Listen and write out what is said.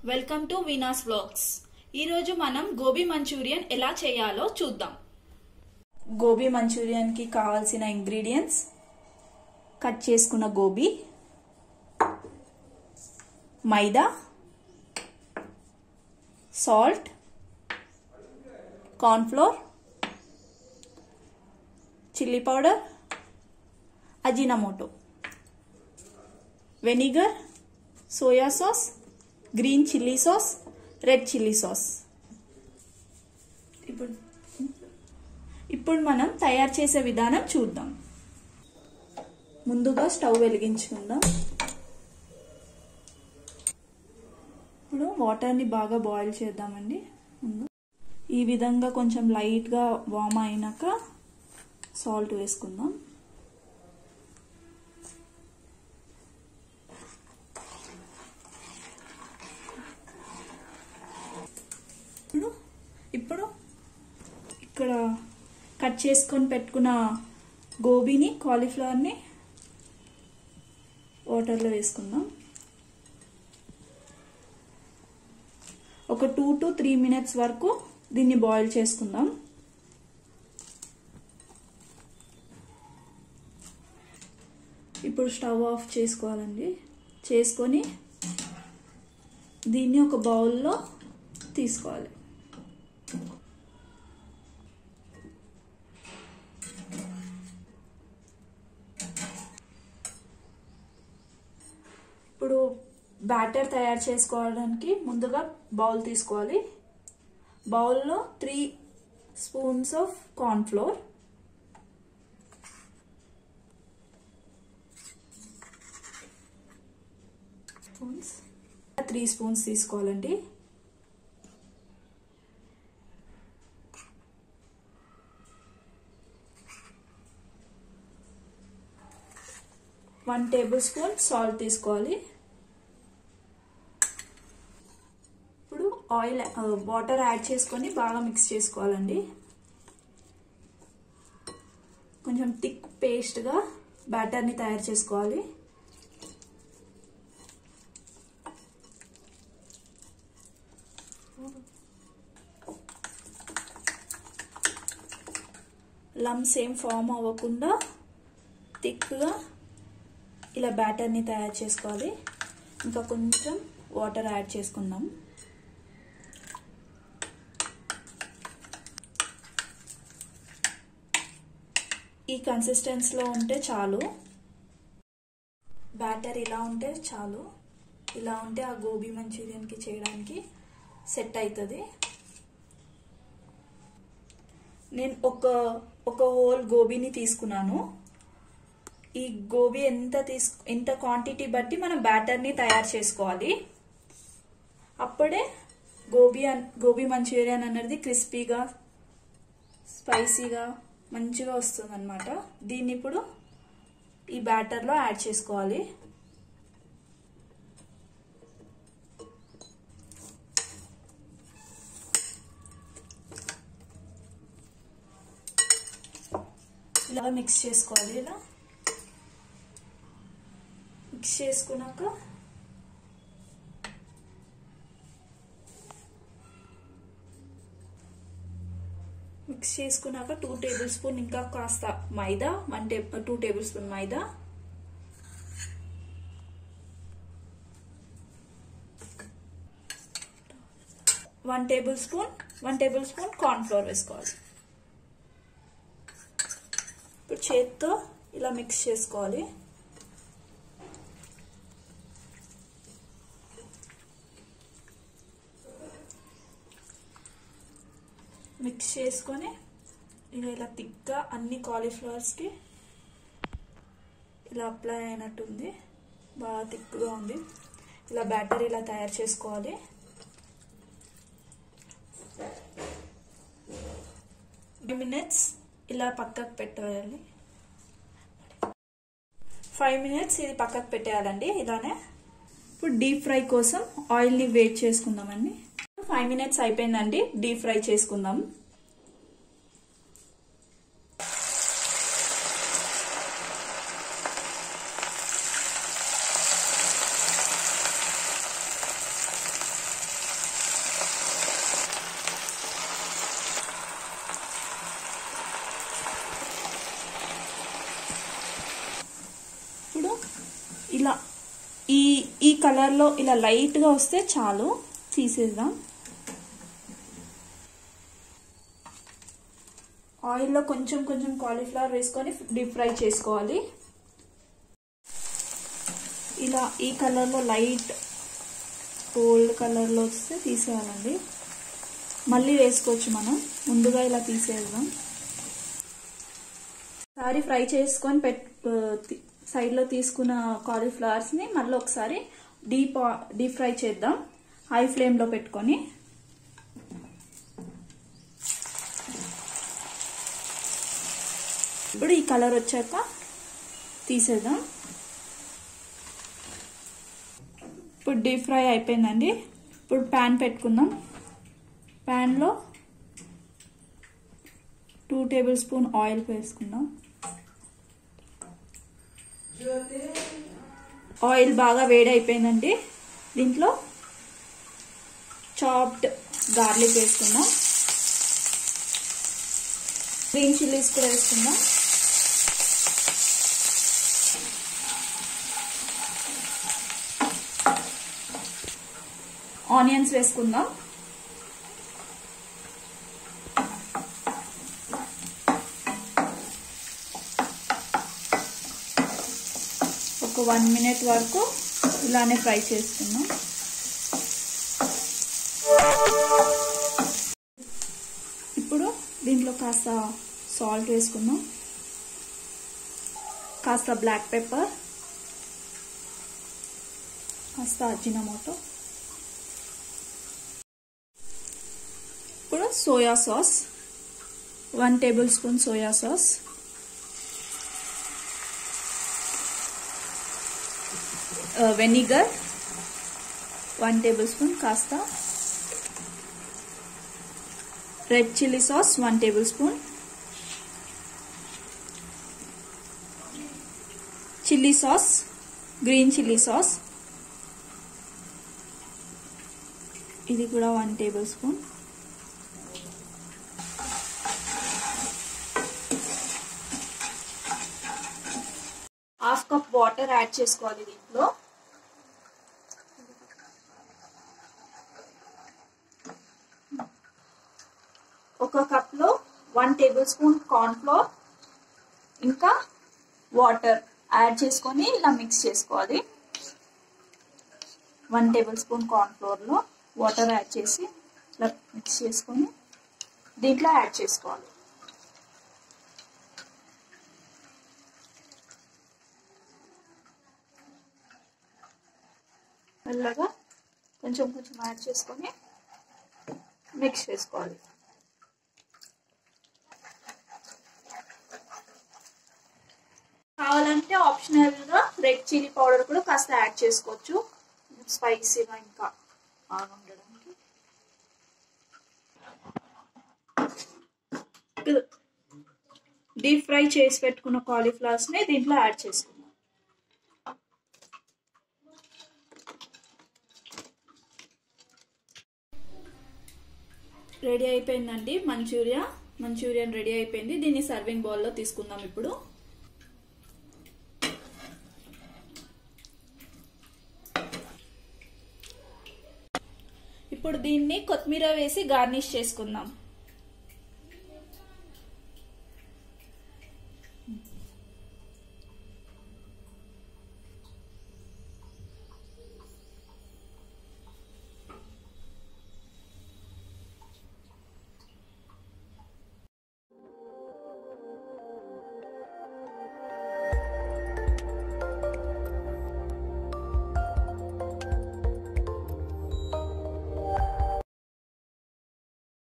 welcome to Veena's vlogs ఈరోజు మనం gobi Manchurian ఎలా చేయాలో చూద్దాం గోబీ మంచూరియన్కి కావాల్సిన ఇంగ్రీడియంట్స్ కట్ చేసుకున్న gobi maida salt cornflour chilli powder Ajinomoto vinegar soya sauce green chilli sauce red chilli sauce ఇప్పుడు ఇప్పుడు మనం తయారు చేసే విధానం చూద్దాం ముందుగా స్టవ్ వెలిగించుకుందాం ఇప్పుడు వాటర్ని బాగా బాయిల్ చేద్దామండి ముందు ఈ విధంగా కొంచెం లైట్గా వామ్ అయినాక సాల్ట్ వేసుకుందాం ఇప్పుడు ఇప్పుడు ఇక్కడ కట్ చేసుకొని పెట్టుకున్న గోబీని కాలీఫ్లవర్ని వాటర్లో వేసుకుందాం ఒక టూ టు త్రీ మినిట్స్ వరకు దీన్ని బాయిల్ చేసుకుందాం ఇప్పుడు స్టవ్ ఆఫ్ చేసుకోవాలండి చేసుకొని దీన్ని ఒక బౌల్లో తీసుకోవాలి ఇప్పుడు బ్యాటర్ తయారు చేసుకోవడానికి ముందుగా బౌల్ తీసుకోవాలి బౌల్లో three spoons of cornflour spoons three spoons తీసుకోవాలండి వన్ టేబుల్ స్పూన్ సాల్ట్ తీసుకోవాలి ఇప్పుడు ఆయిల్ వాటర్ యాడ్ చేసుకొని బాగా మిక్స్ చేసుకోవాలండి కొంచెం థిక్ పేస్ట్గా బ్యాటర్ని తయారు చేసుకోవాలి లమ్స్ ఏం ఫామ్ అవ్వకుండా థిక్గా ఇలా బ్యాటర్ని తయారు చేసుకోవాలి ఇంకా కొంచెం వాటర్ యాడ్ చేసుకుందాం ఈ కన్సిస్టెన్సీలో ఉంటే చాలు బ్యాటర్ ఇలా ఉంటే చాలు ఇలా ఉంటే ఆ గోబీ మంచూరియన్కి చేయడానికి సెట్ అవుతుంది నేను ఒక ఒక హోల్ గోబీని తీసుకున్నాను ఈ గోబీ ఎంత తీసు ఎంత క్వాంటిటీ బట్టి మనం బ్యాటర్ని తయారు చేసుకోవాలి అప్పుడే గోబీ గోబీ మంచూరియన్ అనేది క్రిస్పీగా స్పైసీగా మంచిగా వస్తుంది అనమాట దీన్ని ఇప్పుడు ఈ బ్యాటర్లో యాడ్ చేసుకోవాలి ఇలా మిక్స్ చేసుకోవాలి ఇలా మిక్స్ చేసుకున్నాక మిక్స్ చేసుకున్నాక టూ టేబుల్ స్పూన్ ఇంకా కాస్త మైదా వన్ టే two tablespoon maida one tablespoon one tablespoon cornflour వేసుకోవాలి ఇప్పుడు చేత్తో ఇలా మిక్స్ చేసుకోవాలి మిక్స్ చేసుకొని ఇక ఇలా థిక్గా అన్ని కాలీఫ్లవర్స్కి ఇలా అప్లై అయినట్టుంది బాగా థిక్గా ఉంది ఇలా బ్యాటర్ ఇలా తయారు చేసుకోవాలి ఫైవ్ మినిట్స్ ఇలా పక్కకు పెట్టేయాలి ఫైవ్ మినిట్స్ ఇది పక్కకు పెట్టేయాలండి ఇలానే ఇప్పుడు డీప్ ఫ్రై కోసం ఆయిల్ని వేట్ చేసుకుందామండి ఫైవ్ మినిట్స్ అయిపోయిందండి డీప్ ఫ్రై చేసుకుందాం ఈ ఈ కలర్లో ఇలా లైట్గా వస్తే చాలు తీసేద్దాం ఆయిల్లో కొంచెం కొంచెం కాలీఫ్లవర్ వేసుకొని డీప్ ఫ్రై చేసుకోవాలి ఇలా ఈ కలర్లో లైట్ గోల్డ్ కలర్లో వస్తే తీసేయాలండి మళ్ళీ వేసుకోవచ్చు మనం ముందుగా ఇలా తీసేద్దాం ఒకసారి ఫ్రై చేసుకొని పెట్ సైడ్లో తీసుకున్న కాలీఫ్లవర్స్ని మళ్ళీ ఒకసారి డీప్ డీప్ ఫ్రై చేద్దాం హై ఫ్లేమ్లో పెట్టుకొని ఇప్పుడు ఈ కలర్ వచ్చాక తీసేద్దాం ఇప్పుడు డీప్ ఫ్రై అయిపోయిందండి ఇప్పుడు ప్యాన్ పెట్టుకుందాం ప్యాన్లో టూ టేబుల్ స్పూన్ ఆయిల్ వేసుకుందాం ఆయిల్ బాగా వేడి అయిపోయిందండి దీంట్లో చాప్డ్ గార్లిక్ వేసుకుందాం గ్రీన్ చిల్లీస్ కూడా వేసుకుందాం ఆనియన్స్ వేసుకుందాం ఒక వన్ మినిట్ వరకు ఇలానే ఫ్రై చేసుకుందాం ఇప్పుడు దీంట్లో కాస్త సాల్ట్ వేసుకుందాం కాస్త బ్లాక్ పెప్పర్ కాస్త అజినమోటో ఇప్పుడు soya sauce one tablespoon soya sauce vinegar one tablespoon కాస్త red chilli sauce one tablespoon chilli sauce green chilli sauce ఇది కూడా one tablespoon half cup water add చేసుకోవాలి దీంట్లో ఒక కప్లో one tablespoon corn flour ఇంకా water add చేసుకొని ఇలా మిక్స్ చేసుకోవాలి వన్ టేబుల్ స్పూన్ కార్న్ ఫ్లోర్లో వాటర్ యాడ్ చేసి ఇలా మిక్స్ చేసుకొని దీంట్లో యాడ్ చేసుకోవాలి మెల్లగా కొంచెం కొంచెం యాడ్ చేసుకొని మిక్స్ చేసుకోవాలి కావాలంటే ఆప్షనల్గా రెడ్ చిల్లీ పౌడర్ కూడా కాస్త యాడ్ చేసుకోవచ్చు స్పైసీగా ఇంకా బాగా ఉండడానికి డీప్ ఫ్రై చేసి పెట్టుకున్న కాలీఫ్లవర్స్ని దీంట్లో యాడ్ చేసుకుందాం రెడీ అయిపోయిందండి మంచూరియా మంచూరియన్ రెడీ అయిపోయింది దీన్ని సర్వింగ్ బౌల్లో తీసుకుందాం ఇప్పుడు ఇప్పుడు దీన్ని కొత్తిమీర వేసి గార్నిష్ చేసుకుందాం